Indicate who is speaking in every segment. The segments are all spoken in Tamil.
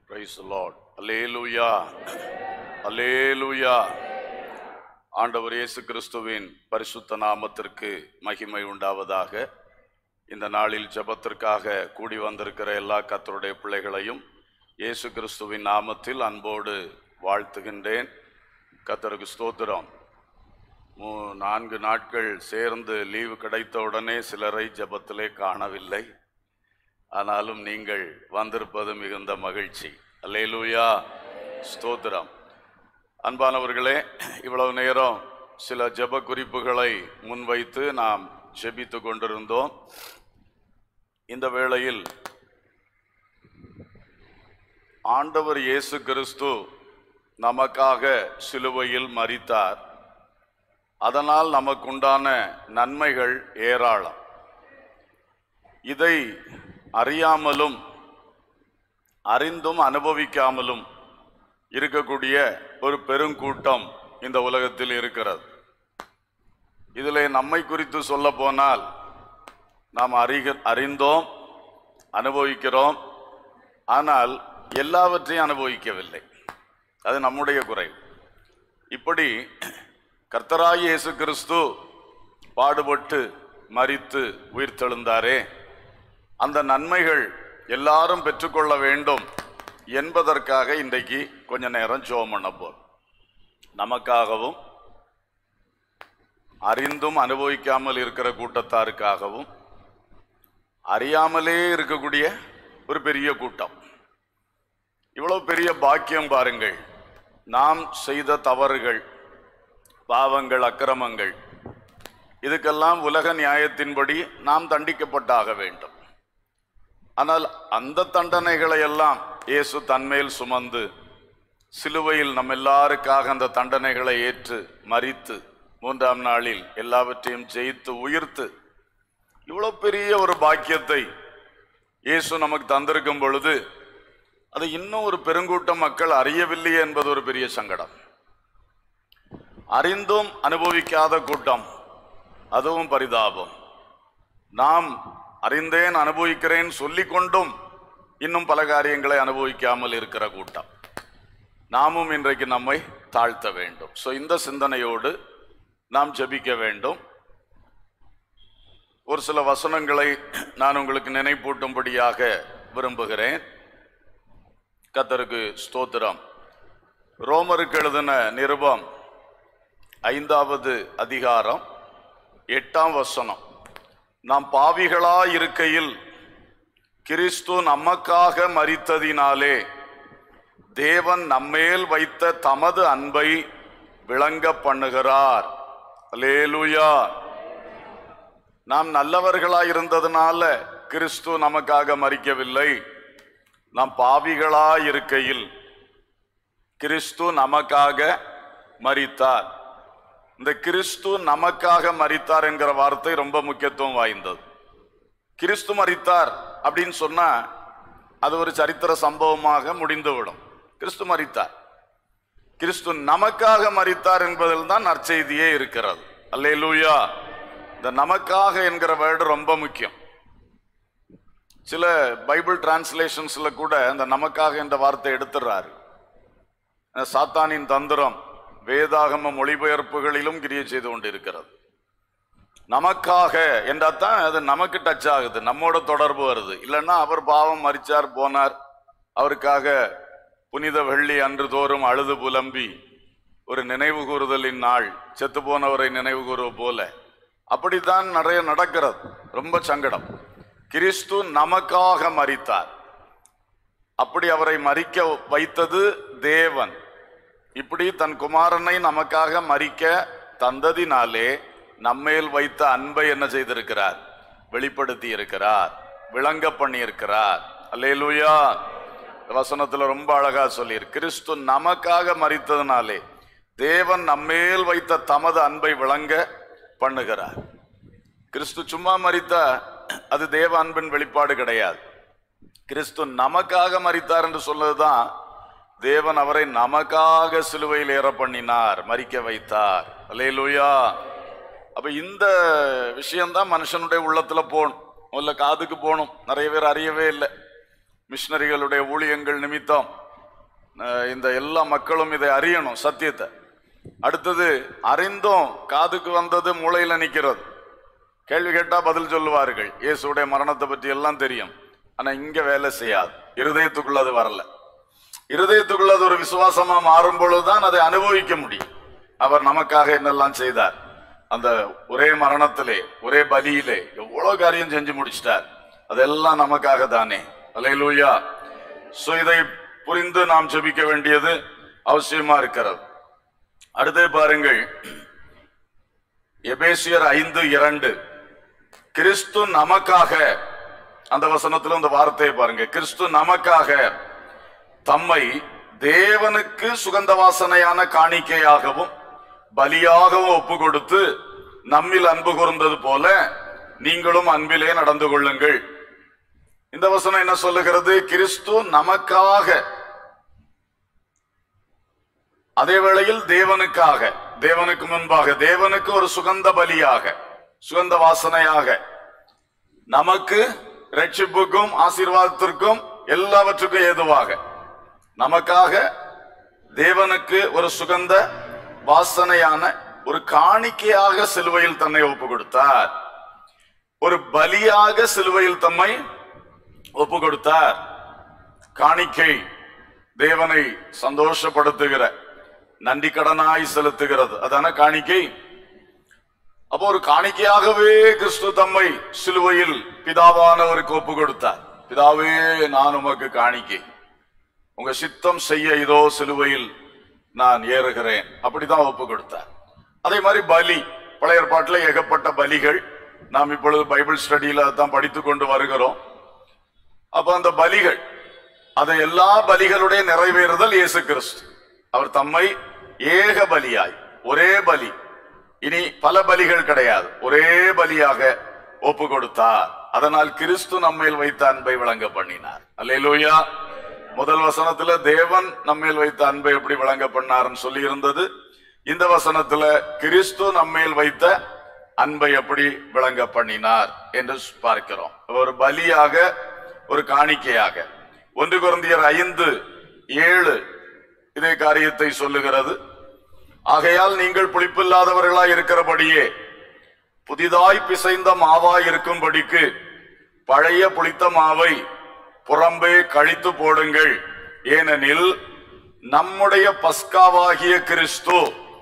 Speaker 1: பிரைஸ் லார்ட் அல்லேலூயா அல்லேலூயா ஆண்டவர் இயேசு கிறிஸ்துவின் பரிசுத்த நாமத்திற்கு மகிமை உண்டாவதாக இந்த நாளில் ஜெபத்திற்காக கூடி வந்திருக்கிற எல்லா கத்தருடைய பிள்ளைகளையும் இயேசு கிறிஸ்துவின் நாமத்தில் அன்போடு வாழ்த்துகின்றேன் கத்தருக்கு ஸ்தோத்திரம் மூ நான்கு நாட்கள் சேர்ந்து லீவு கிடைத்த உடனே சிலரை ஜெபத்திலே காணவில்லை ஆனாலும் நீங்கள் வந்திருப்பது மிகுந்த மகிழ்ச்சி அல்லேலூயா ஸ்தோத்திரம் அன்பானவர்களே இவ்வளவு நேரம் சில ஜெப குறிப்புகளை முன்வைத்து நாம் ஜெபித்து கொண்டிருந்தோம் இந்த வேளையில் ஆண்டவர் இயேசு கிறிஸ்து நமக்காக சிலுவையில் மரித்தார் அதனால் நமக்குண்டான நன்மைகள் ஏராளம் இதை அறியாமலும் அறிந்தும் அனுபவிக்காமலும் இருக்கக்கூடிய ஒரு பெருங்கூட்டம் இந்த உலகத்தில் இருக்கிறது இதிலே நம்மை குறித்து சொல்ல போனால் நாம் அறிக அறிந்தோம் அனுபவிக்கிறோம் ஆனால் எல்லாவற்றையும் அனுபவிக்கவில்லை அது நம்முடைய குறை இப்படி கர்த்தராய் இயேசு கிறிஸ்து பாடுபட்டு மரித்து உயிர்த்தெழுந்தாரே அந்த நன்மைகள் எல்லாரும் பெற்றுக்கொள்ள வேண்டும் என்பதற்காக இன்றைக்கு கொஞ்ச நேரம் ஜோம் பண்ண போறோம் நமக்காகவும் அறிந்தும் அனுபவிக்காமல் இருக்கிற கூட்டத்தாருக்காகவும் அறியாமலே இருக்கக்கூடிய ஒரு பெரிய கூட்டம் இவ்வளவு பெரிய பாக்கியம் பாருங்கள் நாம் செய்த தவறுகள் பாவங்கள் அக்கிரமங்கள் இதுக்கெல்லாம் உலக நியாயத்தின்படி நாம் தண்டிக்கப்பட்டாக வேண்டும் ஆனால் அந்த தண்டனைகளை எல்லாம் இயேசு தன்மேல் சுமந்து சிலுவையில் நம்ம எல்லாருக்காக அந்த தண்டனைகளை ஏற்று மறித்து மூன்றாம் நாளில் எல்லாவற்றையும் ஜெயித்து உயிர்த்து இவ்வளவு பெரிய ஒரு பாக்கியத்தை இயேசு நமக்கு தந்திருக்கும் பொழுது அதை இன்னும் ஒரு பெருங்கூட்டம் மக்கள் அறியவில்லையே என்பது ஒரு பெரிய சங்கடம் அறிந்தும் அனுபவிக்காத கூட்டம் அதுவும் பரிதாபம் நாம் அறிந்தேன் அனுபவிக்கிறேன் சொல்லிக்கொண்டும் இன்னும் பல காரியங்களை அனுபவிக்காமல் இருக்கிற கூட்டம் நாமும் இன்றைக்கு நம்மை தாழ்த்த வேண்டும் ஸோ இந்த சிந்தனையோடு நாம் ஜெபிக்க வேண்டும் ஒரு சில வசனங்களை நான் உங்களுக்கு நினைப்பூட்டும்படியாக விரும்புகிறேன் கத்தருக்கு ஸ்தோத்திரம் ரோமருக்கு எழுதின நிருபம் ஐந்தாவது அதிகாரம் எட்டாம் வசனம் நாம் பாவிகளா இருக்கையில் கிறிஸ்து நமக்காக மரித்ததினாலே தேவன் நம்மேல் வைத்த தமது அன்பை விளங்க பண்ணுகிறார் அல்லேலூயா நாம் நல்லவர்களாய் இருந்ததுனால கிறிஸ்து நமக்காக மறிக்கவில்லை நாம் பாவிகளாய் இருக்கையில் கிறிஸ்து நமக்காக மரித்தார் இந்த கிறிஸ்து நமக்காக மரித்தார் என்கிற வார்த்தை ரொம்ப முக்கியத்துவம் வாய்ந்தது கிறிஸ்து மரித்தார் அப்படின்னு சொன்னா அது ஒரு சரித்திர சம்பவமாக முடிந்துவிடும் கிறிஸ்து மரித்தார் கிறிஸ்து நமக்காக மரித்தார் என்பதில் தான் நற்செய்தியே இருக்கிறது அல்லேலூயா இந்த நமக்காக என்கிற வேர்டு ரொம்ப முக்கியம் சில பைபிள் டிரான்ஸ்லேஷன்ஸ்ல கூட இந்த நமக்காக என்ற வார்த்தை எடுத்துடுறாரு சாத்தானின் தந்திரம் வேதாகம மொழிபெயர்ப்புகளிலும் கிரியை செய்து கொண்டிருக்கிறது நமக்காக என்றாதான் அது நமக்கு டச் ஆகுது நம்மோட தொடர்பு வருது இல்லைன்னா அவர் பாவம் மறிச்சார் போனார் அவருக்காக புனித வெள்ளி அன்று தோறும் அழுது புலம்பி ஒரு நினைவு கூறுதலின் நாள் செத்து போனவரை நினைவு கூறுவ போல அப்படித்தான் நிறைய நடக்கிறது ரொம்ப சங்கடம் கிறிஸ்து நமக்காக மறித்தார் அப்படி அவரை மறிக்க வைத்தது தேவன் இப்படி தன் குமாரனை நமக்காக மறிக்க தந்ததினாலே நம்மேல் வைத்த அன்பை என்ன செய்திருக்கிறார் வெளிப்படுத்தி இருக்கிறார் விளங்க பண்ணி இருக்கிறார் அல்லேலூயா வசனத்துல ரொம்ப அழகா சொல்லியிரு கிறிஸ்து நமக்காக மறித்ததினாலே தேவன் நம்மேல் வைத்த தமது அன்பை விளங்க பண்ணுகிறார் கிறிஸ்து சும்மா மறித்தா அது தேவ அன்பின் வெளிப்பாடு கிடையாது கிறிஸ்து நமக்காக மறித்தார் என்று சொன்னதுதான் தேவன் அவரை நமக்காக சிலுவையில் ஏற பண்ணினார் மறிக்க வைத்தார் அல்லேலூயா அப்ப இந்த விஷயம்தான் மனுஷனுடைய உள்ளத்துல போகணும் முதல்ல காதுக்கு போகணும் நிறைய பேர் அறியவே இல்லை மிஷனரிகளுடைய ஊழியங்கள் நிமித்தம் அஹ், இந்த எல்லா மக்களும் இதை அறியணும் சத்தியத்தை அடுத்தது அறிந்தும் காதுக்கு வந்தது மூளையில நிக்கிறது கேள்வி கேட்டா பதில் சொல்லுவார்கள் இயேசுடைய மரணத்தை பற்றி எல்லாம் தெரியும் ஆனா இங்க வேலை செய்யாது இருதயத்துக்குள்ள அது வரல இருதயத்துக்குள்ள அது ஒரு விசுவாசமா மாறும் பொழுதுதான் அதை அனுபவிக்க முடியும் அவர் நமக்காக என்னெல்லாம் செய்தார் அந்த ஒரே மரணத்திலே ஒரே பலியிலே எவ்வளவு காரியம் செஞ்சு முடிச்சிட்டார் அதெல்லாம் நமக்காக தானே அலையலூயா சோ இதை புரிந்து நாம் ஜெபிக்க வேண்டியது அவசியமா இருக்கிறது அடுத்து பாருங்கள் எபேசியர் ஐந்து இரண்டு கிறிஸ்து நமக்காக அந்த வசனத்துல இந்த வார்த்தையை பாருங்க கிறிஸ்து நமக்காக தம்மை தேவனுக்கு சுகந்த வாசனையான காணிக்கையாகவும் பலியாகவும் ஒப்பு கொடுத்து நம்மில் அன்பு கூர்ந்தது போல நீங்களும் அன்பிலே நடந்து கொள்ளுங்கள் இந்த வசனம் என்ன சொல்லுகிறது கிறிஸ்து நமக்காக அதே வேளையில் தேவனுக்காக தேவனுக்கு முன்பாக தேவனுக்கு ஒரு சுகந்த பலியாக சுகந்த வாசனையாக நமக்கு ரட்சிப்புக்கும் ஆசீர்வாதத்திற்கும் எல்லாவற்றுக்கும் ஏதுவாக நமக்காக தேவனுக்கு ஒரு சுகந்த வாசனையான ஒரு காணிக்கையாக சிலுவையில் தன்னை ஒப்பு கொடுத்தார் ஒரு பலியாக சிலுவையில் தம்மை ஒப்பு கொடுத்தார் காணிக்கை தேவனை சந்தோஷப்படுத்துகிற நன்றி கடனாய் செலுத்துகிறது அதான காணிக்கை அப்போ ஒரு காணிக்கையாகவே கிறிஸ்து தம்மை சிலுவையில் பிதாவானவருக்கு ஒப்பு கொடுத்தார் பிதாவே நான் உமக்கு காணிக்கை உங்க சித்தம் செய்ய இதோ சிலுவையில் நான் ஏறுகிறேன் அப்படிதான் ஒப்பு கொடுத்தார் அதே மாதிரி பலி பழைய ஏற்பாட்டில் ஏகப்பட்ட பலிகள் நாம் இப்பொழுது பைபிள் ஸ்டடியில தான் படித்து கொண்டு வருகிறோம் அப்ப அந்த பலிகள் அதை எல்லா பலிகளுடைய நிறைவேறுதல் இயேசு கிறிஸ்து அவர் தம்மை ஏக பலியாய் ஒரே பலி இனி பல பலிகள் கிடையாது ஒரே பலியாக ஒப்பு கொடுத்தார் அதனால் கிறிஸ்து நம்மேல் வைத்த அன்பை விளங்க பண்ணினார் அல்லேலூயா முதல் வசனத்துல தேவன் நம்மேல் வைத்த அன்பை எப்படி விளங்க பண்ணார்னு சொல்லி இருந்தது இந்த வசனத்துல கிறிஸ்து நம்மேல் வைத்த அன்பை எப்படி விளங்க பண்ணினார் என்று பார்க்கிறோம் ஒரு பலியாக ஒரு காணிக்கையாக ஒன்று குருந்தியர் ஐந்து ஏழு இதே காரியத்தை சொல்லுகிறது ஆகையால் நீங்கள் புளிப்பில்லாதவர்களாய் இருக்கிறபடியே புதிதாய் பிசைந்த மாவாய் இருக்கும்படிக்கு பழைய புளித்த மாவை புறம்பே கழித்து போடுங்கள் ஏனெனில் நம்முடைய பஸ்காவாகிய கிறிஸ்து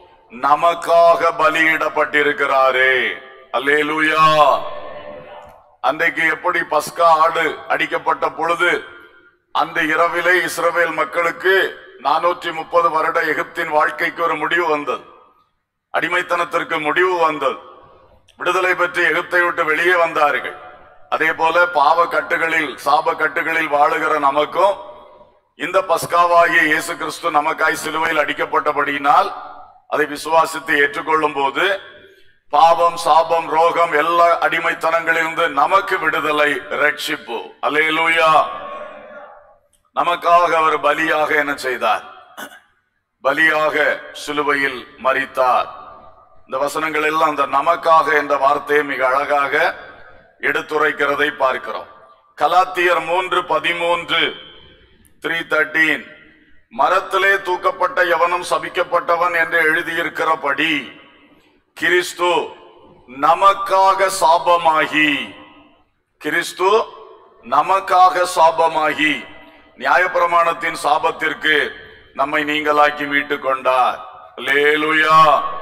Speaker 1: நமக்காக பலியிடப்பட்டிருக்கிறாரே அல்லேலூயா அன்றைக்கு எப்படி பஸ்கா ஆடு அடிக்கப்பட்ட பொழுது அந்த இரவிலே இஸ்ரவேல் மக்களுக்கு நானூற்றி முப்பது வருட எகிப்தின் வாழ்க்கைக்கு ஒரு முடிவு வந்தது அடிமைத்தனத்திற்கு முடிவு வந்தது விடுதலை பெற்று எகிப்தை விட்டு வெளியே வந்தார்கள் அதே போல பாவ கட்டுகளில் சாப கட்டுகளில் வாழுகிற நமக்கும் இந்த பஸ்காவாகிய இயேசு கிறிஸ்து நமக்காய் சிலுவையில் அடிக்கப்பட்டபடியினால் அதை விசுவாசித்து ஏற்றுக்கொள்ளும் போது பாவம் சாபம் ரோகம் எல்லா அடிமைத்தனங்களிலிருந்து நமக்கு விடுதலை ரட்சிப்பு அல்லேலூயா நமக்காக அவர் பலியாக என்ன செய்தார் பலியாக சிலுவையில் மரித்தார் இந்த வசனங்கள் எல்லாம் அந்த நமக்காக என்ற வார்த்தையை மிக அழகாக எடுத்துரைக்கிறதை பார்க்கிறோம் கலாத்தியர் மூன்று பதிமூன்று த்ரீ தேர்ட்டீன் மரத்திலே தூக்கப்பட்ட எவனும் சபிக்கப்பட்டவன் என்று எழுதியிருக்கிறபடி கிறிஸ்து நமக்காக சாபமாகி கிறிஸ்து நமக்காக சாபமாகி நியாயப்பிரமாணத்தின் சாபத்திற்கு நம்மை நீங்களாக்கி மீட்டுக் கொண்டார் லேலுயா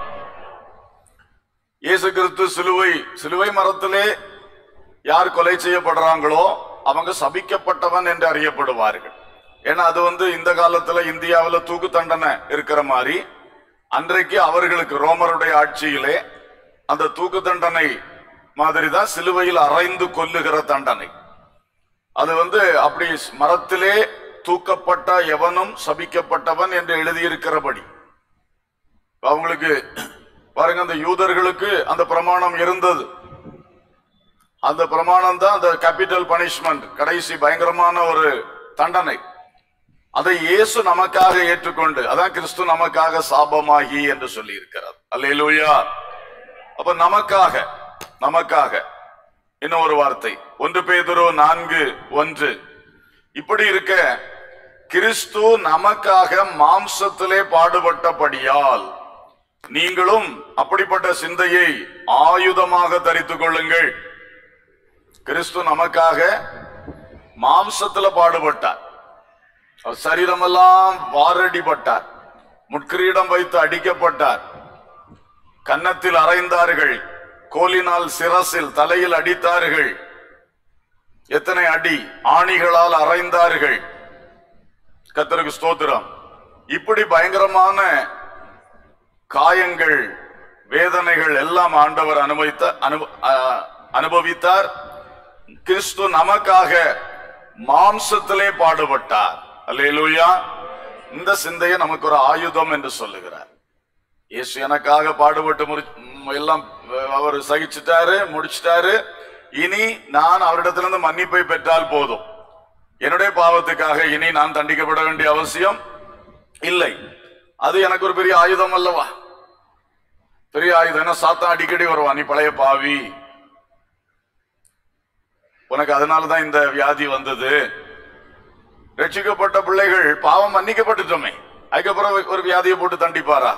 Speaker 1: இயேசு கிறிஸ்து சிலுவை சிலுவை மரத்திலே யார் கொலை செய்யப்படுறாங்களோ அவங்க சபிக்கப்பட்டவன் என்று அறியப்படுவார்கள் ஏன்னா அது வந்து இந்த காலத்துல இந்தியாவுல தூக்கு தண்டனை இருக்கிற மாதிரி அன்றைக்கு அவர்களுக்கு ரோமருடைய ஆட்சியிலே அந்த தூக்கு தண்டனை மாதிரி தான் சிலுவையில் அரைந்து கொல்லுகிற தண்டனை அது வந்து அப்படி மரத்திலே தூக்கப்பட்ட எவனும் சபிக்கப்பட்டவன் என்று எழுதியிருக்கிறபடி அவங்களுக்கு பாருங்க அந்த யூதர்களுக்கு அந்த பிரமாணம் இருந்தது அந்த பிரமாணம் தான் அந்த கேபிட்டல் பனிஷ்மெண்ட் கடைசி பயங்கரமான ஒரு தண்டனை அதை இயேசு நமக்காக ஏற்றுக்கொண்டு அதான் கிறிஸ்து நமக்காக சாபமாகி என்று சொல்லி இருக்கிறார் அல்லேலூயா அப்ப நமக்காக நமக்காக இன்னும் ஒரு வார்த்தை ஒன்று பேதுரு நான்கு ஒன்று இப்படி இருக்க கிறிஸ்து நமக்காக மாம்சத்திலே பாடுபட்டபடியால் நீங்களும் அப்படிப்பட்ட சிந்தையை ஆயுதமாக தரித்துக் கொள்ளுங்கள் கிறிஸ்து நமக்காக மாம்சத்துல பாடுபட்டார் அவர் சரீரமெல்லாம் வாரடிப்பட்டார் முட்கிரீடம் வைத்து அடிக்கப்பட்டார் கன்னத்தில் அறைந்தார்கள் கோலினால் சிரசில் தலையில் அடித்தார்கள் எத்தனை அடி ஆணிகளால் அறைந்தார்கள் கத்தருக்கு ஸ்தோத்திரம் இப்படி பயங்கரமான காயங்கள் வேதனைகள் எல்லாம் ஆண்டவர் அனுபவித்த அனு- அ- அனுபவித்தார் கிறிஸ்து நமக்காக மாம்சத்திலே பாடுபட்டார் அல்லேலூயா இந்த சிந்தையை நமக்கு ஒரு ஆயுதம் என்று சொல்லுகிறார் இயேசு எனக்காக பாடுபட்டு முடி ம், எல்லாம் அஹ், அவர் சகிச்சிட்டாரு முடிச்சிட்டாரு இனி நான் அவரிடத்திலிருந்து மன்னிப்பை பெற்றால் போதும் என்னுடைய பாவத்துக்காக இனி நான் தண்டிக்கப்பட வேண்டிய அவசியம் இல்லை அது எனக்கு ஒரு பெரிய ஆயுதம் அல்லவா பெரிய ஆயுதம் என்ன சாத்தான் அடிக்கடி வருவான் நீ பழைய பாவி உனக்கு அதனாலதான் இந்த வியாதி வந்தது ரட்சிக்கப்பட்ட பிள்ளைகள் பாவம் மன்னிக்கப்பட்டுட்டோமே அதுக்கப்புறம் ஒரு வியாதியை போட்டு தண்டிப்பாரா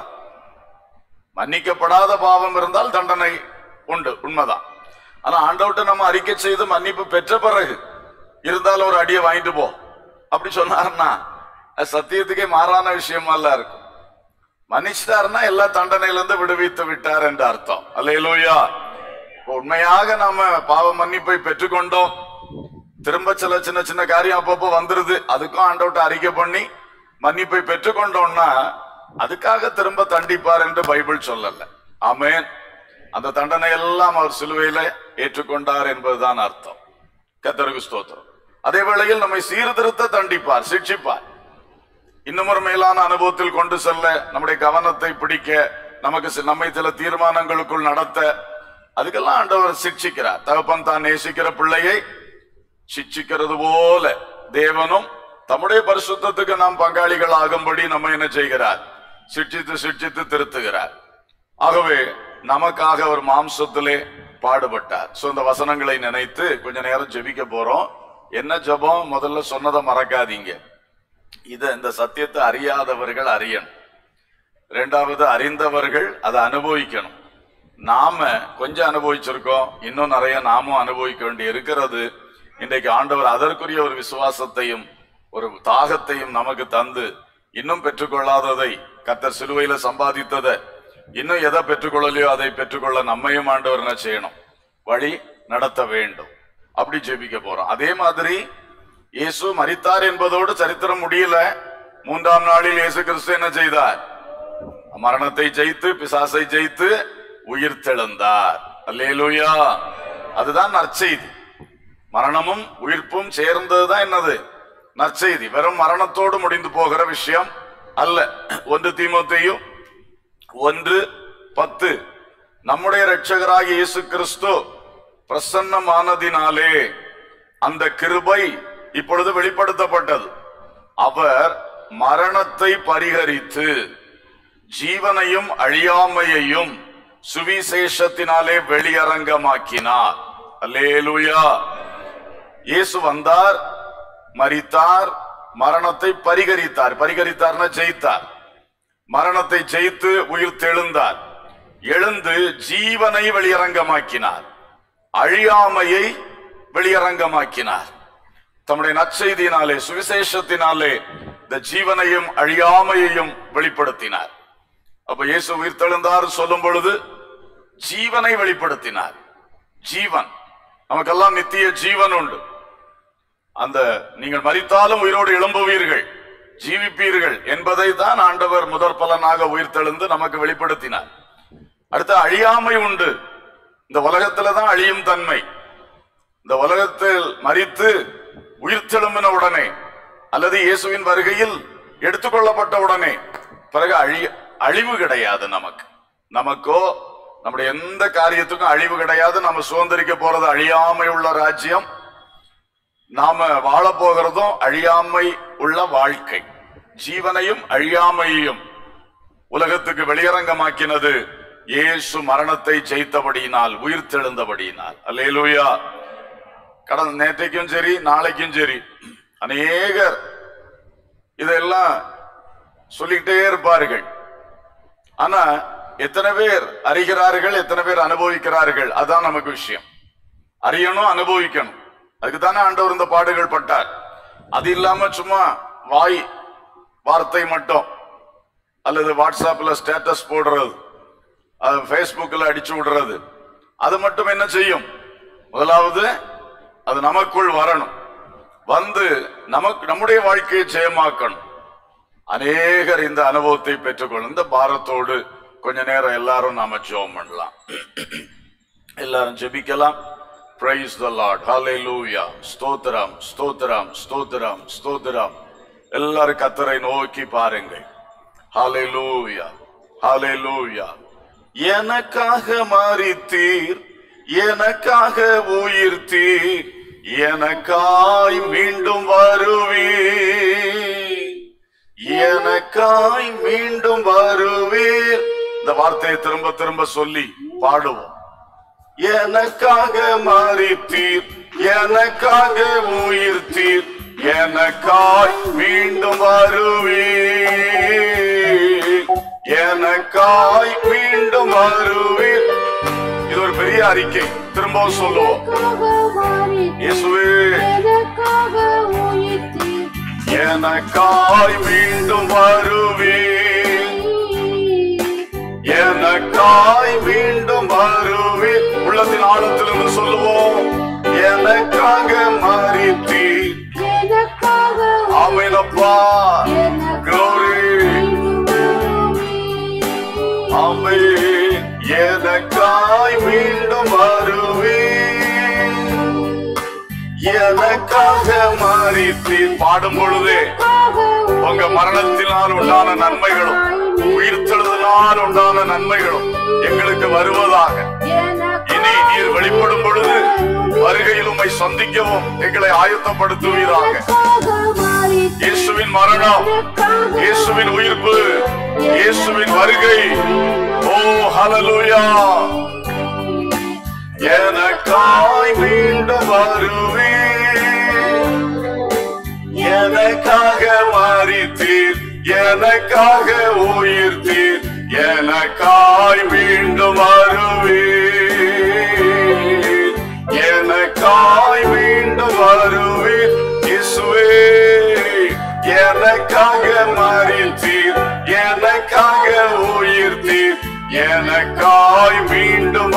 Speaker 1: மன்னிக்கப்படாத பாவம் இருந்தால் தண்டனை உண்டு உண்மைதான் ஆனா ஆண்டவர்ட்ட நம்ம அறிக்கை செய்து மன்னிப்பு பெற்ற பிறகு இருந்தாலும் ஒரு அடியை வாங்கிட்டு போ அப்படி சொன்னாருன்னா அது சத்தியத்துக்கே மாறான விஷயமா இல்ல இருக்கும் மன்னிச்சிட்டாருன்னா எல்லா தண்டனையில இருந்து விடுவித்து விட்டார் என்ற அர்த்தம் அல்லேலூயா இப்போ உண்மையாக நாம பாவ மன்னிப்பை பெற்றுக்கொண்டோம் திரும்ப சில சின்ன சின்ன காரியம் அப்பப்போ வந்துருது அதுக்கும் ஆண்டவர்ட்ட அறிக்கை பண்ணி மன்னிப்பை பெற்றுக்கொண்டோம்னா அதுக்காக திரும்ப தண்டிப்பார் என்று பைபிள் சொல்லல ஆமென் அந்த தண்டனை எல்லாம் அவர் சிலுவையில ஏற்றுக்கொண்டார் என்பதுதான் அர்த்தம் கத்தருக்கு ஸ்தோத்திரம் அதே வேளையில் நம்மை சீர்திருத்த தண்டிப்பார் சிக்ஷிப்பார் இன்னும் ஒரு மேலான அனுபவத்தில் கொண்டு செல்ல நம்முடைய கவனத்தை பிடிக்க நமக்கு சி- நம்மை சில தீர்மானங்களுக்குள் நடத்த அதுக்கெல்லாம் ஆண்டவர் சிக்ஷிக்கிறார் தகப்பன் தான் நேசிக்கிற பிள்ளையை சிக்ஷிக்கிறது போல தேவனும் தம்முடைய பரிசுத்தத்துக்கு நாம் பங்காளிகள் ஆகும்படி நம்ம என்ன செய்கிறார் சிக்ஷித்து சிக்ஷித்து திருத்துகிறார் ஆகவே நமக்காக அவர் மாம்சத்திலே பாடுபட்டார் சோ இந்த வசனங்களை நினைத்து கொஞ்ச நேரம் ஜெபிக்க போறோம் என்ன ஜெபம் முதல்ல சொன்னதை மறக்காதீங்க இத இந்த சத்தியத்தை அறியாதவர்கள் அறியணும் ரெண்டாவது அறிந்தவர்கள் அதை அனுபவிக்கணும் நாம கொஞ்சம் அனுபவிச்சிருக்கோம் இன்னும் நிறைய நாமும் அனுபவிக்க வேண்டி இருக்கிறது இன்றைக்கு ஆண்டவர் அதற்குரிய ஒரு விசுவாசத்தையும் ஒரு தாகத்தையும் நமக்கு தந்து இன்னும் பெற்றுக்கொள்ளாததை கத்தர் சிலுவையில சம்பாதித்ததை இன்னும் எதை பெற்றுக்கொள்ளலையோ அதை பெற்றுக்கொள்ள நம்மையும் ஆண்டவர் என்ன செய்யணும் வழி நடத்த வேண்டும் அப்படி ஜெபிக்க போறோம் அதே மாதிரி இயேசு மரித்தார் என்பதோடு சரித்திரம் முடியல மூன்றாம் நாளில் இயேசு கிறிஸ்து என்ன செய்தார் மரணத்தை ஜெயித்து பிசாசை ஜெயித்து உயிர் தெழுந்தார் அல்லேலூயா அதுதான் நற்செய்தி மரணமும் உயிர்ப்பும் சேர்ந்ததுதான் என்னது நற்செய்தி வெறும் மரணத்தோடு முடிந்து போகிற விஷயம் அல்ல ஒன்று தீமோத்தேயும் ஒன்று பத்து நம்முடைய இரட்சகராகிய இயேசு கிறிஸ்து பிரசன்னமானதினாலே அந்த கிருபை இப்பொழுது வெளிப்படுத்தப்பட்டது அவர் மரணத்தை பரிகரித்து ஜீவனையும் அழியாமையையும் சுவிசேஷத்தினாலே வெளியரங்கமாக்கினார் அல்லேலூயா இயேசு வந்தார் மரித்தார் மரணத்தை பரிகரித்தார் பரிகரித்தார்னா ஜெயித்தார் மரணத்தை ஜெயித்து உயிர் தெழுந்தார் எழுந்து ஜீவனை வெளியரங்கமாக்கினார் அழியாமையை வெளியரங்கமாக்கினார் தம்முடைய நற்செய்தியினாலே சுவிசேஷத்தினாலே இந்த ஜீவனையும் அழியாமையையும் வெளிப்படுத்தினார் அப்ப இயேசு உயிர் தெழுந்தார் சொல்லும் பொழுது ஜீவனை வெளிப்படுத்தினார் ஜீவன் நமக்கெல்லாம் நித்திய ஜீவன் உண்டு அந்த நீங்கள் மரித்தாலும் உயிரோடு எழும்புவீர்கள் ஜீவிப்பீர்கள் என்பதை தான் ஆண்டவர் முதற் பலனாக உயிர்த்தெழுந்து நமக்கு வெளிப்படுத்தினார் அடுத்து அழியாமை உண்டு இந்த உலகத்துல தான் அழியும் தன்மை இந்த உலகத்தில் மரித்து உயிர்த்தெழும்பின உடனே அல்லது இயேசுவின் வருகையில் எடுத்துக்கொள்ளப்பட்ட உடனே பிறகு அழி அழிவு கிடையாது நமக்கு நமக்கோ நம்முடைய எந்த காரியத்துக்கும் அழிவு கிடையாது நம்ம சுதந்திரிக்க போறது அழியாமை உள்ள ராஜ்யம் நாம வாழ போகிறதும் அழியாமை உள்ள வாழ்க்கை ஜீவனையும் அழியாமையையும் உலகத்துக்கு வெளியரங்கமாக்கினது இயேசு மரணத்தை ஜெயித்தபடியினால் உயிர் தெழுந்தபடியினால் அல்லேலூயா கடந்த நேற்றைக்கும் சரி நாளைக்கும் சரி அநேகர் இதெல்லாம் சொல்லிக்கிட்டே இருப்பார்கள் ஆனா எத்தனை பேர் அறிகிறார்கள் எத்தனை பேர் அனுபவிக்கிறார்கள் அதான் நமக்கு விஷயம் அறியணும் அனுபவிக்கணும் அதுக்கு தானே ஆண்டவர் இந்த பாடுகள் பட்டார் அது இல்லாம சும்மா வாய் வார்த்தை மட்டும் அல்லது வாட்ஸ்அப்ல ஸ்டேட்டஸ் போடுறது அது ஃபேஸ்புக்கில் அடிச்சு விடுறது அது மட்டும் என்ன செய்யும் முதலாவது அது நமக்குள் வரணும் வந்து நமக்கு நம்முடைய வாழ்க்கையை ஜெயமாக்கணும் அநேகர் இந்த அனுபவத்தை பெற்றுக்கொள்ளும் இந்த பாரத்தோடு கொஞ்ச நேரம் எல்லாரும் நாம ஜெபம் பண்ணலாம் எல்லாரும் ஜெபிக்கலாம் பிரைஸ் த லார்ட் ஹalleluya ஸ்தோத்திரம் ஸ்தோத்திரம் ஸ்தோத்திரம் ஸ்தோத்திரம் எல்லாரும் கத்தரை நோக்கி பாருங்கள் ஹalleluya ஹalleluya எனக்காக மரித்தீர் எனக்காக உயிர்த்தீர் எனக்காய் மீண்டும் வருவீர் எனக்காய் மீண்டும் வருவீர் இந்த வார்த்தையை திரும்ப திரும்ப சொல்லி பாடுவோம் எனக்காக மறித்தீர் எனக்காக உயிர்த்தீர் எனக்காய் மீண்டும் வருவீர் எனக்காய் மீண்டும் வருவீர் இது ஒரு பெரிய அறிக்கை திரும்பவும் சொல்லுவோம் இயேசுவே எனக்காய் மீண்டும் வருவீர் எனக்காய் மீண்டும் வருவீர் உள்ளத்தின் ஆழத்திலிருந்து சொல்லுவோம் எனக்காக மறித்தீர் ஆமேனப்பா ஆமே எனக்காய் மீண்டும் வருவீர் எனக்காக மறித்தீர் பாடும் பொழுதே உங்க மரணத்தினால் உண்டான நன்மைகளும் உயிர்த்தெழுதனால் உண்டான நன்மைகளும் எங்களுக்கு வருவதாக இனி நீர் வெளிப்படும் பொழுது வருகையில் உம்மை சந்திக்கவும் எங்களை ஆயத்தப்படுத்துவீராக இயேசுவின் மரணம் இயேசுவின் உயிர்ப்பு இயேசுவின் வருகை ஓ ஹalleluya எனக்காய் மீண்டும் வருவீர் எனக்காக மறித்தீர் எனக்காக உயிர்த்தீர் எனக்காய் மீண்டும் வருவீர் எனக்காய் மீண்டும் வருவீர் இயேசுவே எனக்காக மறித்தீர் எனக்காக உயிர்த்தீர் எனக்காய் மீண்டும்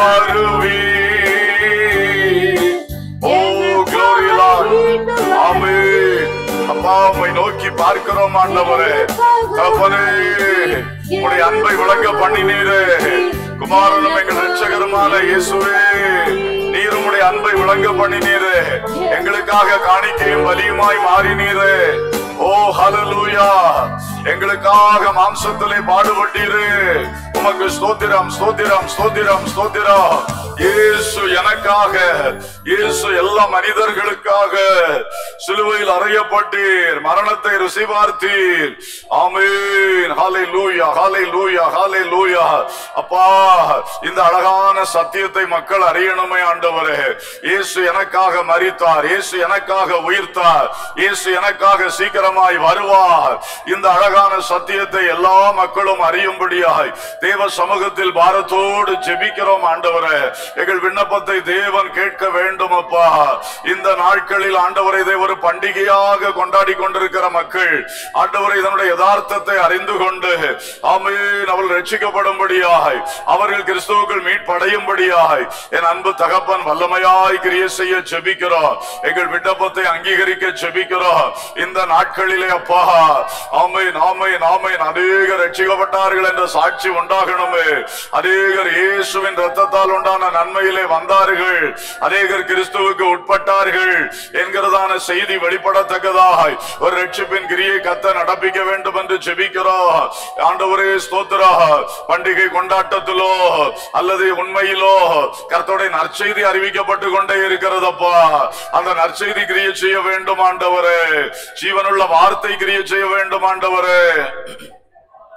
Speaker 1: வருவீர் ஓ glory Lord. ஆமென். அப்பா உம்மை நோக்கி பார்க்கிறோம் ஆண்டவரே தகப்பனே உடைய அன்பை விளங்க பண்ணினீரே குமாரனும் எங்கள் ரட்சகருமான இயேசுவே நீர் உம்முடைய அன்பை விளங்க பண்ணினீரே எங்களுக்காக காணிக்கையும் வலியுமாய் மாறினீரே ஓ ஹalleluya எங்களுக்காக மாம்சத்திலே பாடுபட்டீரே உமக்கு ஸ்தோத்திரம் ஸ்தோத்திரம் ஸ்தோத்திரம் ஸ்தோத்திரம் இயேசு எனக்காக இயேசு எல்லா மனிதர்களுக்காக சிலுவையில் அறையப்பட்டீர் மரணத்தை ருசி பார்த்தீர் ஆமீன் ஹாலை லூயா ஹாலை லூயா ஹாலை லூயா அப்பா இந்த அழகான சத்தியத்தை மக்கள் அறியணுமே ஆண்டவரே இயேசு எனக்காக மரித்தார் இயேசு எனக்காக உயிர்த்தார் இயேசு எனக்காக சீக்கிரமாய் வருவார் இந்த அழகான சத்தியத்தை எல்லா மக்களும் அறியும்படியாய் தேவ சமூகத்தில் பாரத்தோடு ஜெபிக்கிறோம் ஆண்டவரே எங்கள் விண்ணப்பத்தை தேவன் கேட்க வேண்டும் அப்பா இந்த நாட்களில் ஆண்டவரை இதை ஒரு பண்டிகையாக கொண்டாடி கொண்டிருக்கிற மக்கள் ஆண்டவரை இதனுடைய யதார்த்தத்தை அறிந்து கொண்டு ஆமீன் அவள் ரட்சிக்கப்படும்படியாய் அவர்கள் கிறிஸ்துவுக்குள் மீட்படையும்படியாய் என் அன்பு தகப்பன் வல்லமையாய் கிரிய செய்ய ஜெபிக்கிறோம் எங்கள் விண்ணப்பத்தை அங்கீகரிக்க ஜெபிக்கிறோம் இந்த நாட்களிலே அப்பா ஆமீன் ஆமீன் ஆமீன் அநேகர் ரட்சிக்கப்பட்டார்கள் என்ற சாட்சி உண்டாகணுமே அநேகர் இயேசுவின் ரத்தத்தால் உண்டான நன்மையிலே வந்தார்கள் அநேகர் கிறிஸ்துவுக்கு உட்பட்டார்கள் என்கிறதான செய்தி வெளிப்படத்தக்கதாய் ஒரு ரட்சிப்பின் கிரியை கத்த நடப்பிக்க வேண்டும் என்று ஜெபிக்கிறோம் ஆண்டவரே ஸ்தோத்திரா பண்டிகை கொண்டாட்டத்திலோ அல்லது உண்மையிலோ கர்த்தருடைய நற்செய்தி அறிவிக்கப்பட்டு கொண்டே இருக்கிறதப்பா அந்த நற்செய்தி கிரியை செய்ய வேண்டும் ஆண்டவரே ஜீவனுள்ள வார்த்தை கிரியை செய்ய வேண்டும் ஆண்டவரே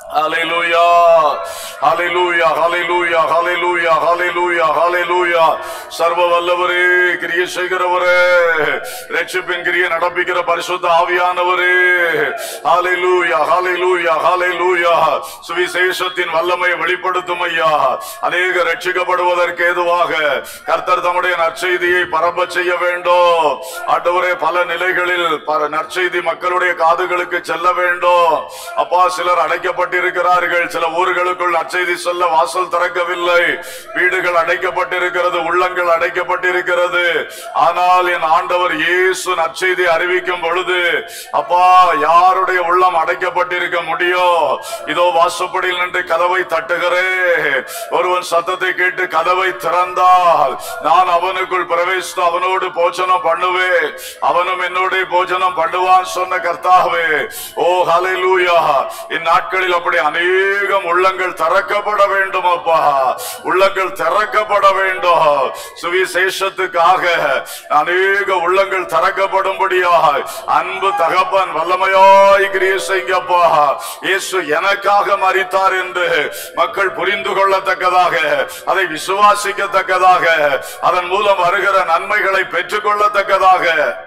Speaker 1: ஹalleluya ஹalleluya ஹalleluya ஹalleluya ஹalleluya ஹalleluya சர்வ வல்லவரே கிரியை செய்கிறவரே ரட்சிப்பின் கிரியை நடப்பிக்கிற பரிசுத்த ஆவியானவரே ஹalleluya ஹalleluya ஹalleluya சுவிசேஷத்தின் வல்லமை வெளிப்படுத்தும் ஐயா அநேக ரட்சிக்கப்படுவதற்கு ஏதுவாக கர்த்தர் தம்முடைய நற்செய்தியை பரப்ப செய்ய வேண்டும் ஆண்டவரே பல நிலைகளில் பல நற்செய்தி மக்களுடைய காதுகளுக்கு செல்ல வேண்டும் அப்பா சிலர் அடைக்கப்பட்டிருக்கிறார்கள் சில ஊர்களுக்குள் நற்செய்தி சொல்ல வாசல் திறக்கவில்லை வீடுகள் அடைக்கப்பட்டிருக்கிறது உள்ளங்கள் அடைக்கப்பட்டிருக்கிறது ஆனால் என் ஆண்டவர் இயேசு நற்செய்தி அறிவிக்கும் பொழுது அப்பா யாருடைய உள்ளம் அடைக்கப்பட்டிருக்க முடியும் இதோ வாசப்படியில் நின்று கதவை தட்டுகிறேன் ஒருவன் சத்தத்தை கேட்டு கதவை திறந்தால் நான் அவனுக்குள் பிரவேசித்து அவனோடு போஜனம் பண்ணுவேன் அவனும் என்னோட போஜனம் பண்ணுவான் சொன்ன கர்த்தாவே ஓ ஹalleluya இந்நாட்களில் அப்படி அநேகம் உள்ளங்கள் திறக்கப்பட வேண்டும் அப்பா உள்ளங்கள் திறக்கப்பட வேண்டும் சுவிசேஷத்துக்காக அநேக உள்ளங்கள் திறக்கப்படும்படியாக அன்பு தகப்பன் வல்லமையாய் கிரியை செய்யப்பா இயேசு எனக்காக மரித்தார் என்று மக்கள் புரிந்து கொள்ளத்தக்கதாக அதை விசுவாசிக்கத்தக்கதாக அதன் மூலம் வருகிற நன்மைகளை பெற்றுக்கொள்ளத்தக்கதாக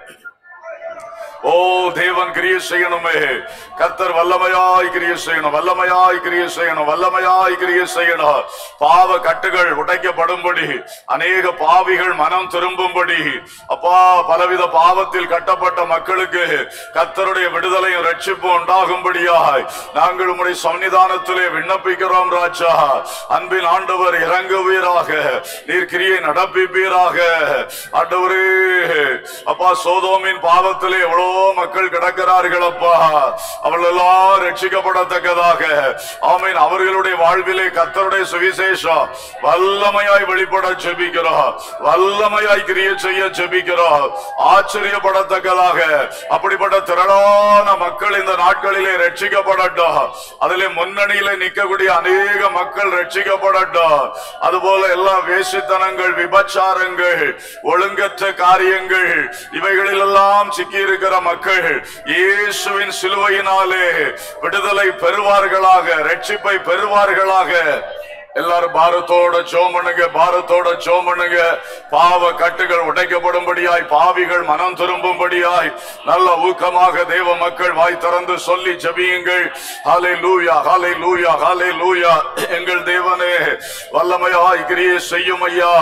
Speaker 1: ஓ தேவன் கிரிய செய்யணுமே கர்த்தர் வல்லமையாய் கிரிய செய்யணும் வல்லமையாய் கிரிய செய்யணும் வல்லமையாய் கிரிய செய்யணும் பாவ கட்டுகள் உடைக்கப்படும்படி அநேக பாவிகள் மனம் திரும்பும்படி அப்பா பலவித பாவத்தில் கட்டப்பட்ட மக்களுக்கு கர்த்தருடைய விடுதலையும் ரட்சிப்பும் உண்டாகும்படியாய் நாங்கள் உம்முடைய சன்னிதானத்திலே விண்ணப்பிக்கிறோம் ராஜா அன்பின் ஆண்டவர் இறங்குவீராக நீர் கிரியை நடப்பிப்பீராக ஆண்டவரே அப்பா சோதோமின் பாவத்திலே எவ்வளோ மக்கள் கிடக்கிறார்கள் அப்பா அவள் எல்லாம் ரட்சிக்கப்படத்தக்கதாக ஆமீன் அவர்களுடைய வாழ்விலே கர்த்தருடைய சுவிசேஷம் வல்லமையாய் வெளிப்பட ஜெபிக்கிறோம் வல்லமையாய் கிரிய செய்ய ஜெபிக்கிறோம் ஆச்சரியப்படத்தக்கதாக அப்படிப்பட்ட திரளான மக்கள் இந்த நாட்களிலே ரட்சிக்கப்படட்டும் அதிலே முன்னணியிலே நிற்கக்கூடிய அநேக மக்கள் ரட்சிக்கப்படட்டும் அதுபோல எல்லா வேசித்தனங்கள் விபச்சாரங்கள் ஒழுங்கற்ற காரியங்கள் இவைகளில் எல்லாம் சிக்கி இருக்கிற மக்கள் இயேசுவின் சிலுவையினாலே விடுதலை பெறுவார்களாக ரட்சிப்பை பெறுவார்களாக எல்லாரும் பாரத்தோட ஜோம் பண்ணுங்க பாரத்தோட ஜோம் பண்ணுங்க பாவ கட்டுகள் உடைக்கப்படும்படியாய் பாவிகள் மனம் திரும்பும்படியாய் நல்ல ஊக்கமாக தேவ மக்கள் வாய் திறந்து சொல்லி ஜெபியுங்கள் ஹாலே லூயா ஹாலே லூயா ஹாலே லூயா எங்கள் தேவனே வல்லமையாய் கிரியை செய்யும் ஐயா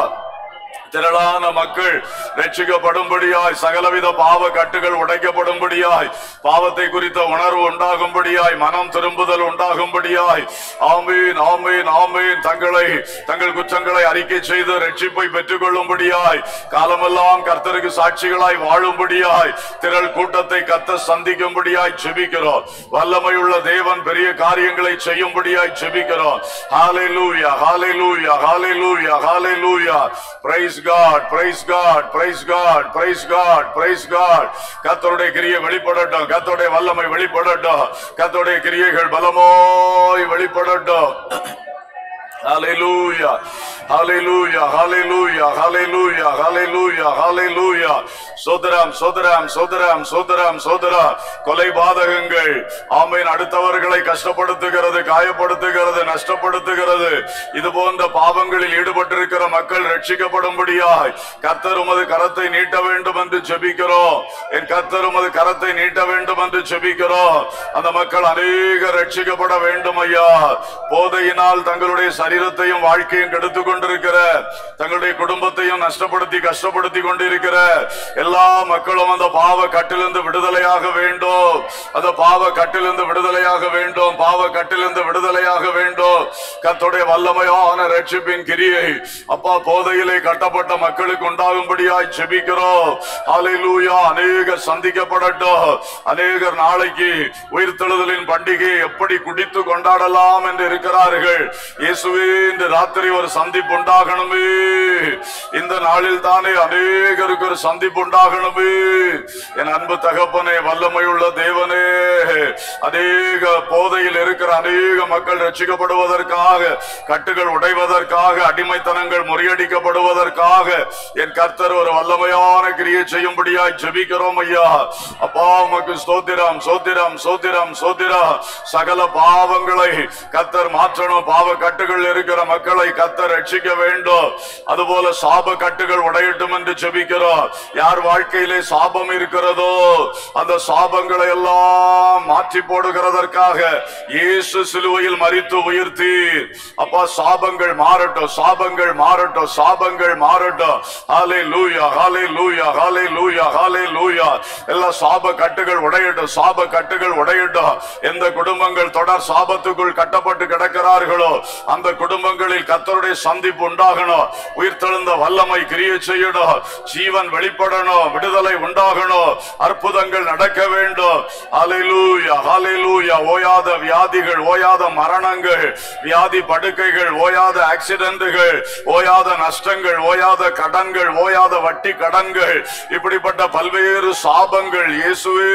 Speaker 1: திரளான மக்கள் ரட்சிக்கப்படும்படியாய் சகலவித பாவ கட்டுகள் உடைக்கப்படும்படியாய் பாவத்தை குறித்த உணர்வு உண்டாகும்படியாய் மனம் திரும்புதல் உண்டாகும்படியாய் ஆமீன் ஆமீன் ஆமீன் தங்களை தங்கள் குற்றங்களை அறிக்கை செய்து ரட்சிப்பை பெற்றுக் கொள்ளும்படியாய் காலமெல்லாம் கர்த்தருக்கு சாட்சிகளாய் வாழும்படியாய் திரள் கூட்டத்தை கத்த சந்திக்கும்படியாய் ஜெபிக்கிறோம் வல்லமையுள்ள தேவன் பெரிய காரியங்களை செய்யும்படியாய் ஜெபிக்கிறோம் ஹalleluya ஹalleluya ஹalleluya ஹalleluya praise god praise god praise god praise god praise god கர்த்தருடைய கிரியை வெளிப்படட்டும் கர்த்தருடைய வல்லமை வெளிப்படட்டும் கர்த்தருடைய கிரியைகள் பலமாய் வெளிப்படட்டும் Hallelujah. Hallelujah. Hallelujah. Hallelujah. Hallelujah. Hallelujah. சோதரம் சோதரம் சோதரம் சோதரம் சோதரா கொலை பாதகங்கள் ஆமீன் அடுத்தவர்களை கஷ்டப்படுத்துகிறது காயப்படுத்துகிறது நஷ்டப்படுத்துகிறது இது போன்ற பாவங்களில் ஈடுபட்டிருக்கிற மக்கள் ரட்சிக்கப்படும்படியாய் கர்த்தர் உமது கரத்தை நீட்ட வேண்டும் என்று ஜெபிக்கிறோம் என் கர்த்தர் உமது கரத்தை நீட்ட வேண்டும் என்று ஜெபிக்கிறோம் அந்த மக்கள் அநேக ரட்சிக்கப்பட வேண்டும் ஐயா போதையினால் தங்களுடைய சரீரத்தையும் வாழ்க்கையும் கெடுத்துக் கொண்டிருக்கிற தங்களுடைய குடும்பத்தையும் நஷ்டப்படுத்தி கஷ்டப்படுத்தி கொண்டிருக்கிற எல்லா மக்களும் அந்த பாவ கட்டிலிருந்து விடுதலையாக வேண்டும் அந்த பாவ கட்டிலிருந்து விடுதலையாக வேண்டும் பாவ கட்டிலிருந்து விடுதலையாக வேண்டும் கர்த்தருடைய வல்லமையான ரட்சிப்பின் கிரியை அப்பா போதையிலே கட்டப்பட்ட மக்களுக்கு உண்டாகும்படியாய் ஜெபிக்கிறோம் ஹalleluya அநேகர் சந்திக்கப்படட்டும் அநேகர் நாளைக்கு உயிர்த்தெழுதலின் பண்டிகையை எப்படி குடித்து கொண்டாடலாம் என்று இருக்கிறார்கள் இயேசுவின் இயேசுவே இந்த ராத்திரி ஒரு சந்திப்பு உண்டாகணுமே இந்த நாளில் தானே அநேகருக்கு ஒரு சந்திப்பு உண்டாகணுமே என் அன்பு தகப்பனே வல்லமை உள்ள தேவனே அநேக போதையில் இருக்கிற அநேக மக்கள் ரட்சிக்கப்படுவதற்காக கட்டுகள் உடைவதற்காக அடிமைத்தனங்கள் முறியடிக்கப்படுவதற்காக என் கர்த்தர் ஒரு வல்லமையான கிரியை செய்யும்படியாய் ஜெபிக்கிறோம் ஐயா அப்பா உமக்கு ஸ்தோத்திரம் சோத்திரம் சோத்திரம் சோத்திரா சகல பாவங்களை கத்தர் மாற்றணும் பாவ கட்டுகள் இருக்கிற மக்களை கத்தர் ரட்சிக்க வேண்டும் அதுபோல சாப கட்டுகள் உடையட்டும் என்று ஜெபிக்கிறோம் யார் வாழ்க்கையிலே சாபம் இருக்கிறதோ அந்த சாபங்களை எல்லாம் மாற்றி போடுகிறதற்காக இயேசு சிலுவையில் மரித்து உயிர்த்தி அப்பா சாபங்கள் மாறட்டும் சாபங்கள் மாறட்டும் சாபங்கள் மாறட்டும் ஹாலே லூயா ஹாலே லூயா ஹாலே லூயா ஹாலே லூயா எல்லா சாப கட்டுகள் உடையட்டும் சாப கட்டுகள் உடையட்டும் எந்த குடும்பங்கள் தொடர் சாபத்துக்குள் கட்டப்பட்டு கிடக்கிறார்களோ அந்த குடும்பங்களில் கத்தருடைய சந்திப்பு உண்டாகணும் உயிர்த்தெழுந்த வல்லமை கிரியை செய்யணும் ஜீவன் வெளிப்படணும் விடுதலை உண்டாகணும் அற்புதங்கள் நடக்க வேண்டும் ஹalleluya ஹalleluya ஓயாத வியாதிகள் ஓயாத மரணங்கள் வியாதி படுக்கைகள் ஓயாத ஆக்சிடென்ட்கள் ஓயாத நஷ்டங்கள் ஓயாத கடன்கள் ஓயாத வட்டி கடன்கள் இப்படிப்பட்ட பல்வேறு சாபங்கள் இயேசுவே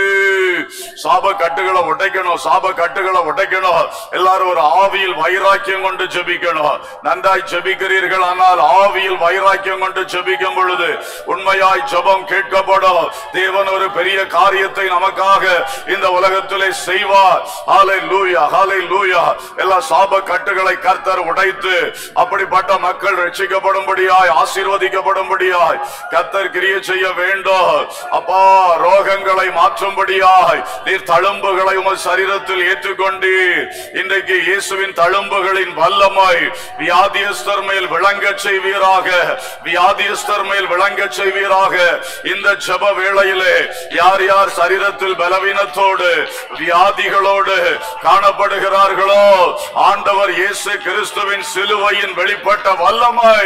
Speaker 1: சாப கட்டுகளை உடைக்கணும் சாப கட்டுகளை உடைக்கணும் எல்லாரும் ஒரு ஆவியில் வைராக்கியம் கொண்டு ஜெபிக்கணும் நன்றாய் ஜெபிக்கிறீர்கள் ஆனால் ஆவியில் வைராக்கியம் கொண்டு ஜெபிக்கும் பொழுது உண்மையாய் ஜெபம் கேட்கப்படும் தேவன் ஒரு பெரிய காரியத்தை நமக்காக இந்த உலகத்திலே செய்வார் ஹாலை லூயா ஹாலை லூயா எல்லா சாப கட்டுகளை கர்த்தர் உடைத்து அப்படிப்பட்ட மக்கள் ரட்சிக்கப்படும்படியாய் ஆசீர்வதிக்கப்படும்படியாய் கர்த்தர் கிரியை செய்ய வேண்டும் அப்பா ரோகங்களை மாற்றும்படியாய் நீர் தழும்புகளை உமது சரீரத்தில் ஏற்றுக்கொண்டீர் இன்றைக்கு இயேசுவின் தழும்புகளின் வல்லமை வியாதியஸ்தர் மேல் விளங்கச் செய்வீராக வியாதியஸ்தர் மேல் விளங்கச் செய்வீராக இந்த ஜெப வேளையிலே யார் யார் சரீரத்தில் பலவீனத்தோடு வியாதிகளோடு காணப்படுகிறார்களோ ஆண்டவர் இயேசு கிறிஸ்துவின் சிலுவையின் வெளிப்பட்ட வல்லமை